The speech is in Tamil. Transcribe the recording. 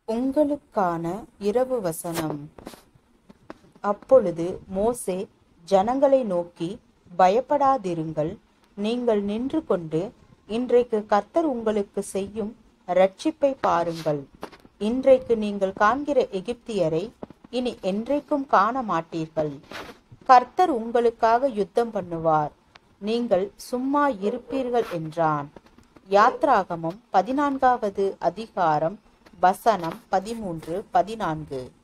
உங்களுக்கான இரவு வசனம் அப்பொழுது மோசே ஜனங்களை நோக்கி பயப்படாதிருங்கள் நீங்கள் நின்று கொண்டு இன்றைக்கு கர்த்தர் உங்களுக்கு செய்யும் ரட்சிப்பை பாருங்கள் இன்றைக்கு நீங்கள் காண்கிற எகிப்தியரை இனி என்றைக்கும் காண மாட்டீர்கள் கர்த்தர் உங்களுக்காக யுத்தம் பண்ணுவார் நீங்கள் சும்மா இருப்பீர்கள் என்றான் யாத்ராகமம் பதினான்காவது அதிகாரம் வசனம் பதிமூன்று பதினான்கு